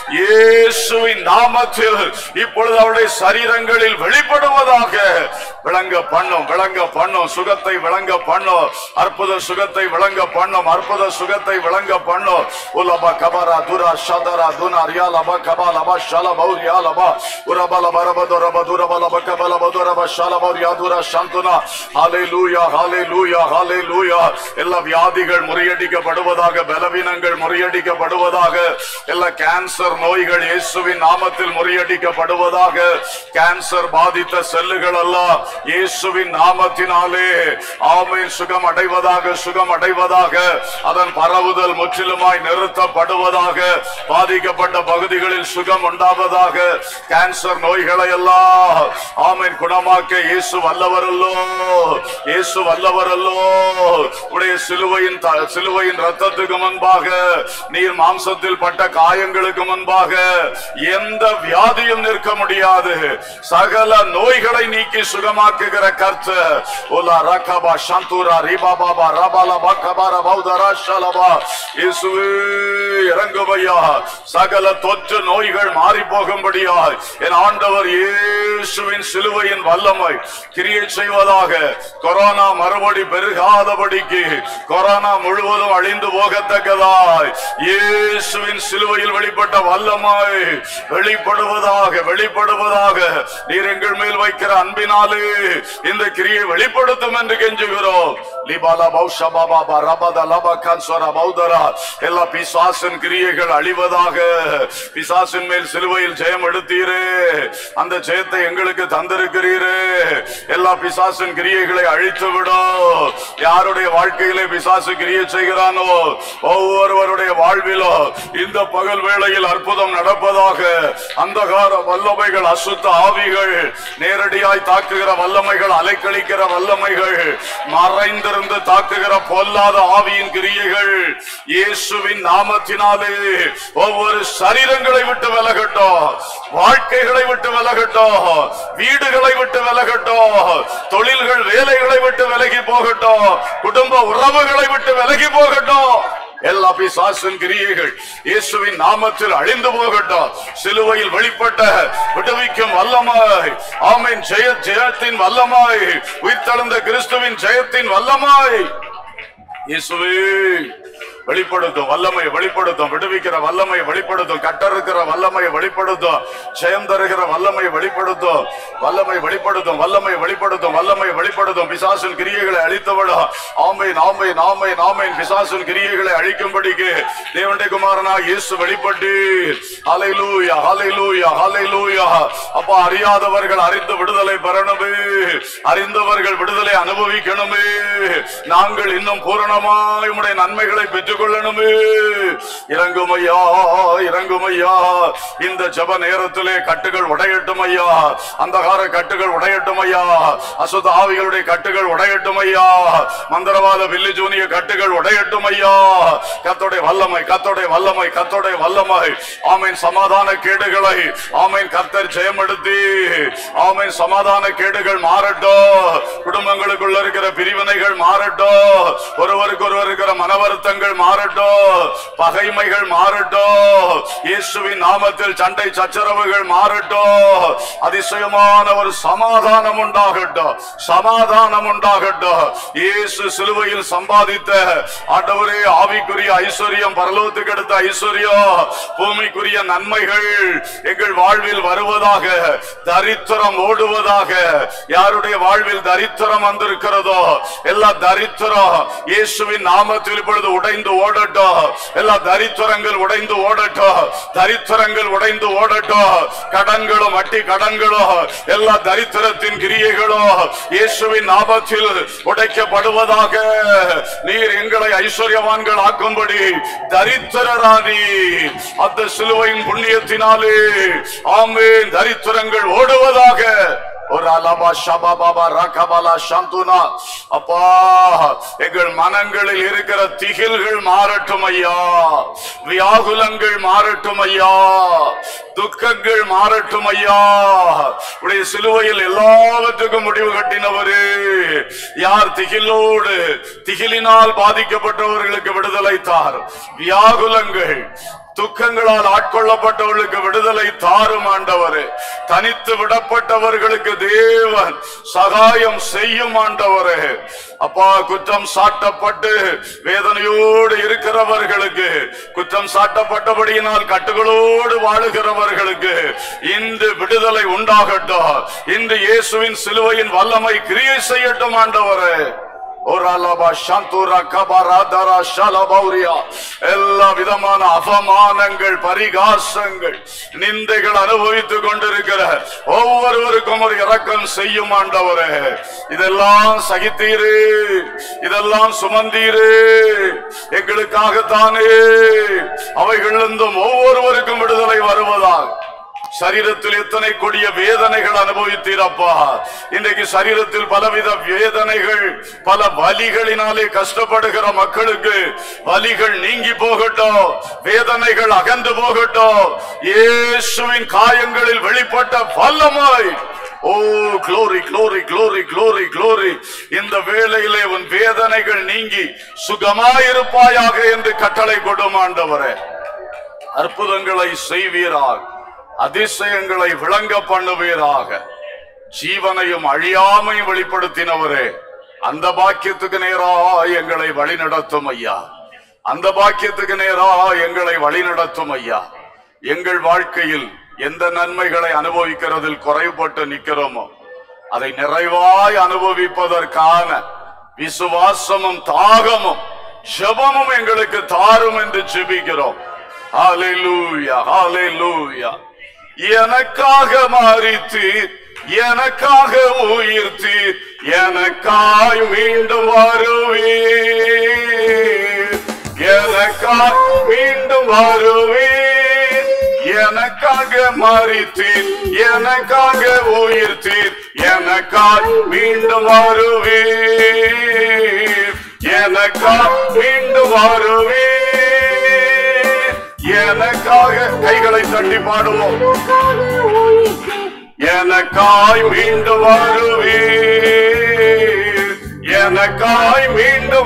Speaker 1: இயேசுவின் நாமத்தில் இப்பொழுது அவருடைய சரீரங்களில் வெளிப்படுவதாக விளங்க பண்ணும் விளங்க பண்ணும் சுகத்தை விளங்க பண்ணும் அற்புத சுகத்தை விளங்க பண்ணும் அற்புத சுகத்தை விளங்க பண்ணும் உலப கபரா துரா ஷதரா துனா ரியாலப கபாலப ஷலபௌர் யாலப உரபல பரப துரப துரபலப கபலப துரப ஷலபௌர் யாதுரா சந்துனா ஹalleluya ஹalleluya ஹalleluya எல்லா வியாதிகள் முறியடிக்கப்படுவதாக பலவீனங்கள் முறியடிக்கப்படுவதாக எல்லா கேன்சர் நோய்கள் இயேசுவின் நாமத்தில் முறியடிக்கப்படுவதாக கேன்சர் பாதித்த செல்லுகள் எல்லாம் இயேசுவின் நாமத்தினாலே ஆமென் சுகம் அடைவதாக சுகம் அடைவதாக அதன் பரவுதல் முற்றிலுமாய் நிறுத்தப்படுவதாக பாதிக்கப்பட்ட பகுதிகளில் சுகம் உண்டாவதாக கேன்சர் நோய்களை எல்லாம் ஆமென் குணமாக்க இயேசு வல்லவரல்லோ இயேசு வல்லவரல்லோ உடைய சிலுவையின் த- சிலுவையின் ரத்தத்துக்கு முன்பாக நீர் மாம்சத்தில் பட்ட காயங்களுக்கு முன்பாக எந்த வியாதியும் நிற்க முடியாது சகல நோய்களை நீக்கி சுகமாக்குகிற கர்த்தர் ஓலா ரகபா சந்தூரா ரிபாபாபா ரபாலபா கபாரா பௌதரா ஷலபா இயேசுவே இறங்குமையா சகல தொற்று நோய்கள் மாறி போகும்படியா என் ஆண்டவர் இயேசுவின் சிலுவையின் வல்லமை கிரியை செய்வதாக கொரோனா மறுபடி பெருகாதபடிக்கு கொரோனா முழுவதும் அழிந்து போகத்தக்கதாய் இயேசுவின் சிலுவையில் வெளிப்பட்ட வல்லமை வெளிப்படுவதாக வெளிப்படுவதாக நீர் எங்கள் மேல் வைக்கிற அன்பினாலே இந்த கிரியை வெளிப்படுத்தும் என்று கெஞ்சுகிறோம் லிபாலா பௌஷா பாபா ரபத லப கன்சர பௌதரா எல்லா பிசாசின் கிரியைகள் அழிவதாக பிசாசின் மேல் சிலுவையில் ஜெயம் எடுத்தீரே அந்த ஜெயத்தை எங்களுக்கு தந்திருக்கிறீரே எல்லா பிசாசின் கிரியைகளை அழித்து விடும் யாருடைய வாழ்க்கையிலே பிசாசு கிரியை செய்கிறானோ ஒவ்வொருவருடைய வாழ்விலோ இந்த பகல் வேளையில் அற்புதம் நடப்பதாக அந்தகார வல்லமைகள் அசுத்த ஆவிகள் நேரடியாய் தாக்குகிற வல்லமைகள் அலைக்கழிக்கிற வல்லமைகள் மறைந்திருந்து தாக்குகிற பொல்லாத ஆவியின் கிரியைகள் இயேசுவின் நாமத்தினாலே ஒவ்வொரு சரீரங்களை விட்டு விலகட்டும் வாழ்க்கைகளை விட்டு விலகட்டும் வீடுகளை விட்டு விலகட்டும் தொழில்கள் வேலைகளை விட்டு விலகி போகட்டும் குடும்ப உறவுகளை விட்டு விலகி போகட்டும் எல்லா பிசாசின் கிரியைகள் இயேசுவின் நாமத்தில் அழிந்து போகட்டும் சிலுவையில் வெளிப்பட்ட விடுவிக்கும் வல்லமாய் ஆமென் ஜெய ஜெயத்தின் வல்லமாய் உயிர்த்தெழுந்த கிறிஸ்துவின் ஜெயத்தின் வல்லமாய் இயேசுவே வெளிப்படுத்தும் வல்லமை வெளிப்படுத்தும் விடுவிக்கிற வல்லமை வெளிப்படுத்தும் கட்டறுக்கிற வல்லமை வெளிப்படுத்தும் ஜெயம் தருகிற வல்லமை வெளிப்படுத்தும் வல்லமை வெளிப்படுத்தும் வல்லமை வெளிப்படுத்தும் வல்லமை வெளிப்படுத்தும் பிசாசின் கிரியைகளை அழித்துவிடும் ஆமை நாமை நாமை நாமை பிசாசின் கிரியைகளை அழிக்கும்படிக்கு தேவனுடைய குமாரனாக இயேசு வெளிப்பட்டு ஹalleluya ஹalleluya ஹalleluya அப்பா அறியாதவர்கள் அறிந்து விடுதலை பெறணுமே அறிந்தவர்கள் விடுதலை அனுபவிக்கணுமே நாங்கள் இன்னும் பூரணமாய் உம்முடைய நன்மைகளை பெற்றுக் கொள்ளணுமே இறங்கும் ஐயா இறங்கும் ஐயா இந்த ஜப நேரத்திலே கட்டுகள் உடையட்டும் ஐயா அந்தகார கட்டுகள் உடையட்டும் ஐயா அசுத்த ஆவிகளுடைய கட்டுகள் உடையட்டும் ஐயா மந்திரவாத வில்லி ஜூனிய கட்டுகள் உடையட்டும் ஐயா கத்தோடைய வல்லமை கத்தோடைய வல்லமை கத்தோடைய வல்லமை ஆமீன் சமாதான கேடுகளை ஆமீன் கர்த்தர் ஜெயமெடுத்தி ஆமீன் சமாதான கேடுகள் மாறட்டும் குடும்பங்களுக்குள்ள இருக்கிற பிரிவினைகள் மாறட்டும் ஒருவருக்கு ஒருவர் இருக்கிற மன வருத்தங்கள் மாறட்டும் பகைமைகள் மாறட்டும் இயேசுவின் நாமத்தில் சண்டை சச்சரவுகள் மாறட்டும் அதிசயமான ஒரு சமாதானம் உண்டாகட்டும் சமாதானம் உண்டாகட்டும் இயேசு சிலுவையில் சம்பாதித்த ஆண்டவரே ஆவிக்குரிய ஐஸ்வர்யம் பரலோகத்துக்கு எடுத்த ஐஸ்வர்யம் பூமிக்குரிய நன்மைகள் எங்கள் வாழ்வில் வருவதாக தரித்திரம் ஓடுவதாக யாருடைய வாழ்வில் தரித்திரம் வந்திருக்கிறதோ எல்லா தரித்திரம் இயேசுவின் நாமத்தில் இப்பொழுது உடைந்து ஓடட்டும் எல்லா தரித்திரங்கள் உடைந்து ஓடட்டும் தரித்திரங்கள் உடைந்து ஓடட்டும் கடன்களும் வட்டி கடன்களும் எல்லா தரித்திரத்தின் கிரியைகளும் இயேசுவின் நாமத்தில் உடைக்கப்படுவதாக நீர் எங்களை ஐஸ்வர்யவான்கள் ஆக்கும்படி தரித்திரராணி அந்த சிலுவையின் புண்ணியத்தினாலே ஆமேன் தரித்திரங்கள் ஓடுவதாக ஒரு அலபா ஷபா பாபா ரகபலா சந்துனா அப்பா எங்கள் மனங்களில் இருக்கிற திகில்கள் மாறட்டும் ஐயா வியாகுலங்கள் மாறட்டும் ஐயா துக்கங்கள் மாறட்டும் ஐயா உடைய சிலுவையில் எல்லாவற்றுக்கும் முடிவு கட்டினவரு யார் திகிலோடு திகிலினால் பாதிக்கப்பட்டவர்களுக்கு விடுதலை தார் வியாகுலங்கள் துக்கங்களால் ஆட்கொள்ளப்பட்டவர்களுக்கு விடுதலை தாரும் ஆண்டவரே தனித்து விடப்பட்டவர்களுக்கு தேவன் சகாயம் செய்யும் ஆண்டவரே அப்பா குற்றம் சாட்டப்பட்டு வேதனையோடு இருக்கிறவர்களுக்கு குற்றம் சாட்டப்பட்டபடியினால் கட்டுகளோடு வாழுகிறவர்களுக்கு இன்று விடுதலை உண்டாகட்டும் இன்று இயேசுவின் சிலுவையின் வல்லமை கிரியை செய்யட்டும் ஆண்டவரே ஓராலபா சாந்தூரா கபாரா தரா ஷலபௌரியா எல்லா விதமான அவமானங்கள் பரிகாசங்கள் நிந்தைகள் அனுபவித்துக் கொண்டிருக்கிற ஒவ்வொருவருக்கும் ஒரு இரக்கம் செய்யும் ஆண்டவரே இதெல்லாம் சகித்தீரு இதெல்லாம் சுமந்தீரு எங்களுக்காகத்தானே அவைகளிலிருந்தும் ஒவ்வொருவருக்கும் விடுதலை வருவதாக சரீரத்தில் எத்தனை கொடிய வேதனைகள் அனுபவித்தீரப்பா இன்றைக்கு சரீரத்தில் பலவித வேதனைகள் பல வலிகளினாலே கஷ்டப்படுகிற மக்களுக்கு வலிகள் நீங்கி போகட்டும் வேதனைகள் அகன்று போகட்டும் இயேசுவின் காயங்களில் வெளிப்பட்ட வல்லமாய் oh glory glory glory glory glory இந்த வேளையிலே உன் வேதனைகள் நீங்கி சுகமாயிருப்பாயாக என்று கட்டளை கொடுமாண்டவரே அற்புதங்களை செய்வீராக அதிசயங்களை விளங்க பண்ணுவீராக ஜீவனையும் அழியாமையும் வெளிப்படுத்தினவரே அந்த பாக்கியத்துக்கு நேரா எங்களை வழிநடத்தும் ஐயா அந்த பாக்கியத்துக்கு நேரா எங்களை வழிநடத்தும் ஐயா எங்கள் வாழ்க்கையில் எந்த நன்மைகளை அனுபவிக்கிறதில் குறைபட்டு நிற்கிறோமோ அதை நிறைவாய் அனுபவிப்பதற்கான விசுவாசமும் தாகமும் ஜெபமும் எங்களுக்கு தாரும் என்று ஜெபிக்கிறோம் ஹalleluya ஹalleluya எனக்காக மாறித்தீர் எனக்காக உயிர்த்தீர் எனக்காய் மீண்டும் வருவீர் எனக்காய் மீண்டும் வருவீர் எனக்காக மாறித்தீர் எனக்காக உயிர்த்தீர் எனக்காய் மீண்டும் வருவீர் எனக்காய் மீண்டும் வருவீர் எனக்காக கைகளை தட்டி பாடுவோம் எனக்காய் மீண்டும் வருவீர் எனக்காய் மீண்டும்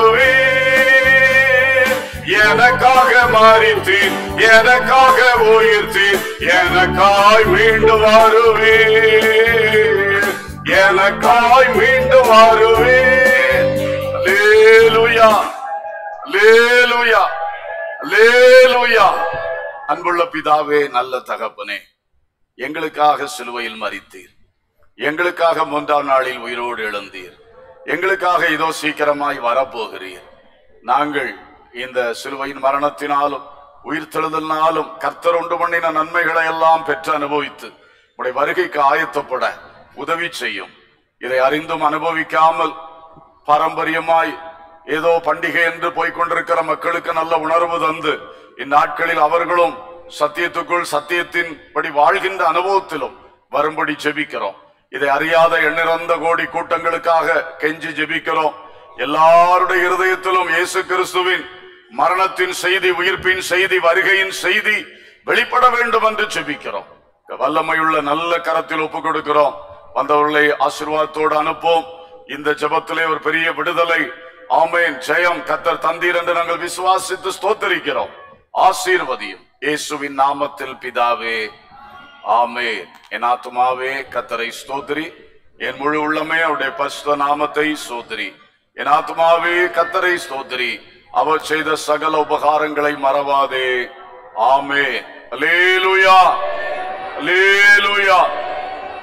Speaker 1: வருவீர் எனக்காக மாறித்தீர் எனக்காக உயிர்த்தீர் எனக்காய் மீண்டும் வருவீர் எனக்காய் மீண்டும் வருவீர் அல்லேலூயா லேலுயா லேலுயா அன்புள்ள பிதாவே நல்ல தகப்பனே எங்களுக்காக சிலுவையில் மறித்தீர் எங்களுக்காக மூன்றாம் நாளில் உயிரோடு எழுந்தீர் எங்களுக்காக இதோ சீக்கிரமாய் வரப்போகிறீர் நாங்கள் இந்த சிலுவையின் மரணத்தினாலும் உயிர்த்தெழுதலினாலும் கர்த்தர் உண்டு பண்ணின நன்மைகளை எல்லாம் பெற்று அனுபவித்து உடைய வருகைக்கு ஆயத்தப்பட உதவி செய்யும் இதை அறிந்தும் அனுபவிக்காமல் பாரம்பரியமாய் ஏதோ பண்டிகை என்று போய்க்கொண்டிருக்கிற மக்களுக்கு நல்ல உணர்வு தந்து இந்நாட்களில் அவர்களும் சத்தியத்துக்குள் சத்தியத்தின் படி வாழ்கின்ற அனுபவத்திலும் வரும்படி ஜெபிக்கிறோம் இதை அறியாத எண்ணிறந்த கோடி கூட்டங்களுக்காக கெஞ்சி ஜெபிக்கிறோம் எல்லாருடைய இருதயத்திலும் இயேசு கிறிஸ்துவின் மரணத்தின் செய்தி உயிர்ப்பின் செய்தி வருகையின் செய்தி வெளிப்பட வேண்டும் என்று ஜெபிக்கிறோம் வல்லமையுள்ள நல்ல கரத்தில் ஒப்பு கொடுக்கிறோம் வந்தவர்களை ஆசீர்வாதத்தோடு அனுப்போம் இந்த ஜெபத்திலே ஒரு பெரிய விடுதலை ஆமேன் ஜெயம் கத்தர் தந்தீர் என்று நாங்கள் விசுவாசித்து ஸ்தோத்தரிக்கிறோம் ஆசீர்வதியும் இயேசுவின் நாமத்தில் பிதாவே ஆமேன் என் ஆத்துமாவே கத்தரை ஸ்தோத்திரி என் முழு உள்ளமே அவருடைய பரிசுத்த நாமத்தை ஸ்தோத்திரி என் ஆத்துமாவே கத்தரை ஸ்தோத்திரி அவர் செய்த சகல உபகாரங்களை மறவாதே ஆமே அல்லேலூயா அல்லேலூயா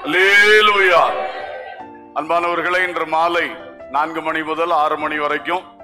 Speaker 1: அல்லேலூயா அன்பானவர்களே இன்று மாலை நான்கு மணி முதல் ஆறு மணி வரைக்கும்